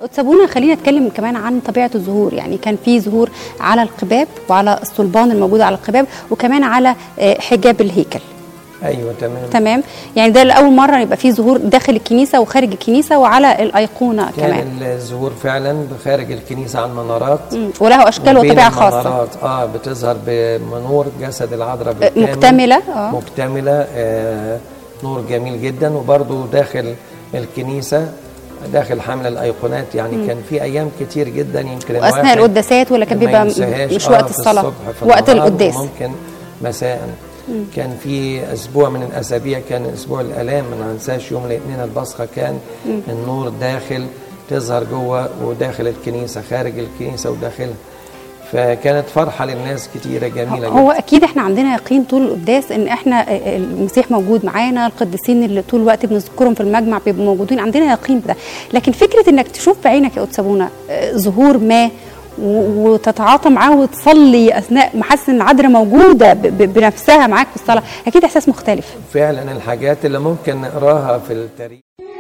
سابونا خلينا نتكلم كمان عن طبيعه الزهور يعني كان في زهور على القباب وعلى الصلبان الموجود على القباب وكمان على آه، حجاب الهيكل ايوه تمام تمام يعني ده لاول مره يبقى في ظهور داخل الكنيسه وخارج الكنيسه وعلى الايقونه كان كمان الظهور فعلا خارج الكنيسه على المنارات مم. وله اشكال وبين وطبيعه خاصه المنارات اه بتظهر بنور جسد العذراء بالكامل مكتمله اه مكتمله آه نور جميل جدا وبرضو داخل الكنيسه داخل حمل الايقونات يعني كان في ايام كتير جدا يمكن واثناء الواحد القداسات ولا كان ما بيبقى ينساهاش. مش آه، وقت في الصلاه الصبح في وقت النهار القداس ممكن مساء كان في اسبوع من الاسابيع كان اسبوع الالام ما ننساش يوم الاثنين البصخه كان النور داخل تظهر جوه وداخل الكنيسه خارج الكنيسه وداخلها فكانت فرحه للناس كتيره جميله هو جدا اكيد احنا عندنا يقين طول القداس ان احنا المسيح موجود معانا القديسين اللي طول الوقت بنذكرهم في المجمع بيبقوا موجودين عندنا يقين بده لكن فكره انك تشوف بعينك يا قدس ابونا آه، ظهور ما و- وتتعاطى معاه وتصلي اثناء ما حاسس ان العذراء موجوده ب- ب- بنفسها معاك في الصلاه اكيد احساس مختلف فعلا الحاجات اللي ممكن نقراها في التاريخ